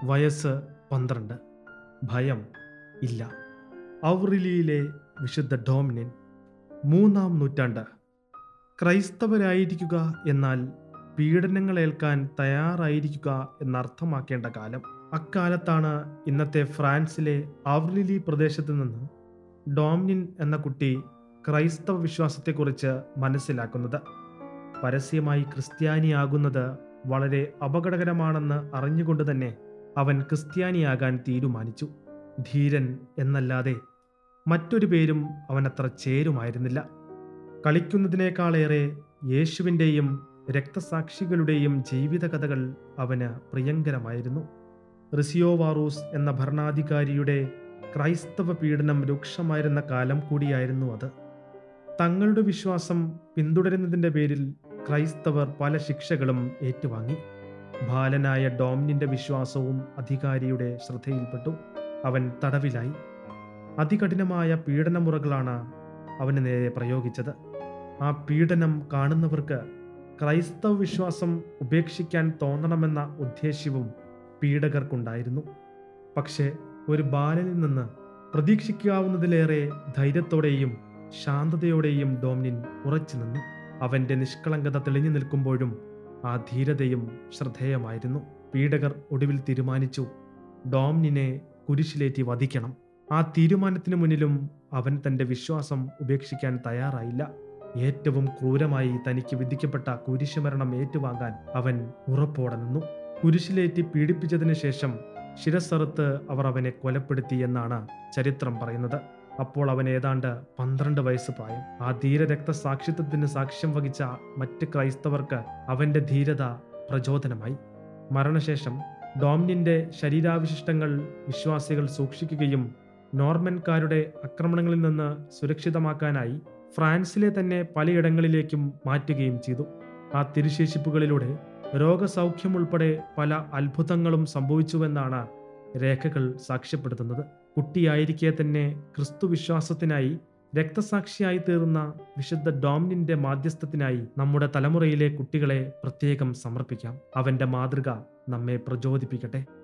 വയസ്സ് പന്ത്രണ്ട് ഭയം ഇല്ല ഔറിലിയിലെ വിശുദ്ധ ഡോമിനിൻ മൂന്നാം നൂറ്റാണ്ട് ക്രൈസ്തവരായിരിക്കുക എന്നാൽ പീഡനങ്ങളേൽക്കാൻ തയ്യാറായിരിക്കുക എന്നർത്ഥമാക്കേണ്ട കാലം അക്കാലത്താണ് ഇന്നത്തെ ഫ്രാൻസിലെ ഔർലിലി പ്രദേശത്ത് നിന്ന് ഡോമിനിൻ എന്ന കുട്ടി ക്രൈസ്തവ വിശ്വാസത്തെക്കുറിച്ച് മനസ്സിലാക്കുന്നത് പരസ്യമായി ക്രിസ്ത്യാനിയാകുന്നത് വളരെ അപകടകരമാണെന്ന് അറിഞ്ഞുകൊണ്ട് തന്നെ അവൻ ക്രിസ്ത്യാനിയാകാൻ തീരുമാനിച്ചു ധീരൻ എന്നല്ലാതെ മറ്റൊരു പേരും അവനത്ര ചേരുമായിരുന്നില്ല കളിക്കുന്നതിനേക്കാളേറെ യേശുവിൻ്റെയും രക്തസാക്ഷികളുടെയും ജീവിതകഥകൾ അവന് പ്രിയങ്കരമായിരുന്നു റിസിയോവാറൂസ് എന്ന ഭരണാധികാരിയുടെ ക്രൈസ്തവ പീഡനം രൂക്ഷമായിരുന്ന കാലം കൂടിയായിരുന്നു അത് തങ്ങളുടെ വിശ്വാസം പിന്തുടരുന്നതിൻ്റെ പേരിൽ ക്രൈസ്തവർ പല ശിക്ഷകളും ഏറ്റുവാങ്ങി ബാലനായ ഡോമിനിന്റെ വിശ്വാസവും അധികാരിയുടെ ശ്രദ്ധയിൽപ്പെട്ടു അവൻ തടവിലായി അതികഠിനമായ പീഡനമുറകളാണ് അവന് നേരെ പ്രയോഗിച്ചത് ആ പീഡനം കാണുന്നവർക്ക് ക്രൈസ്തവ വിശ്വാസം ഉപേക്ഷിക്കാൻ തോന്നണമെന്ന ഉദ്ദേശ്യവും പീഡകർക്കുണ്ടായിരുന്നു പക്ഷേ ഒരു ബാലനിൽ നിന്ന് പ്രതീക്ഷിക്കാവുന്നതിലേറെ ധൈര്യത്തോടെയും ശാന്തതയോടെയും ഡോമിനിൻ ഉറച്ചു നിന്നു അവന്റെ നിഷ്കളങ്കത തെളിഞ്ഞു നിൽക്കുമ്പോഴും ആ ധീരതയും ശ്രദ്ധേയമായിരുന്നു പീഡകർ ഒടുവിൽ തീരുമാനിച്ചു ഡോമിനിനെ കുരിശിലേറ്റി വധിക്കണം ആ തീരുമാനത്തിനു മുന്നിലും അവൻ തന്റെ വിശ്വാസം ഉപേക്ഷിക്കാൻ തയ്യാറായില്ല ഏറ്റവും ക്രൂരമായി തനിക്ക് വിധിക്കപ്പെട്ട കുരിശുമരണം ഏറ്റുവാങ്ങാൻ അവൻ ഉറപ്പോടെ നിന്നു കുരിശിലേറ്റി പീഡിപ്പിച്ചതിനു ശേഷം ശിരസ്സറുത്ത് അവർ അവനെ കൊലപ്പെടുത്തി എന്നാണ് ചരിത്രം പറയുന്നത് അപ്പോൾ അവൻ ഏതാണ്ട് പന്ത്രണ്ട് വയസ്സ് പ്രായം ആ ധീരരക്തസാക്ഷിത്വത്തിന് സാക്ഷ്യം വഹിച്ച മറ്റ് ക്രൈസ്തവർക്ക് അവന്റെ ധീരത പ്രചോദനമായി മരണശേഷം ഡോമിനിന്റെ ശരീരാവശിഷ്ടങ്ങൾ വിശ്വാസികൾ സൂക്ഷിക്കുകയും നോർമൻകാരുടെ ആക്രമണങ്ങളിൽ നിന്ന് സുരക്ഷിതമാക്കാനായി ഫ്രാൻസിലെ തന്നെ പലയിടങ്ങളിലേക്കും മാറ്റുകയും ചെയ്തു ആ തിരുശേഷിപ്പുകളിലൂടെ രോഗസൗഖ്യം ഉൾപ്പെടെ പല അത്ഭുതങ്ങളും സംഭവിച്ചുവെന്നാണ് രേഖകൾ സാക്ഷ്യപ്പെടുത്തുന്നത് കുട്ടിയായിരിക്കെ തന്നെ ക്രിസ്തു വിശ്വാസത്തിനായി രക്തസാക്ഷിയായി തീർന്ന വിശുദ്ധ ഡോമിനിന്റെ മാധ്യസ്ഥത്തിനായി നമ്മുടെ തലമുറയിലെ കുട്ടികളെ പ്രത്യേകം സമർപ്പിക്കാം അവന്റെ മാതൃക നമ്മെ പ്രചോദിപ്പിക്കട്ടെ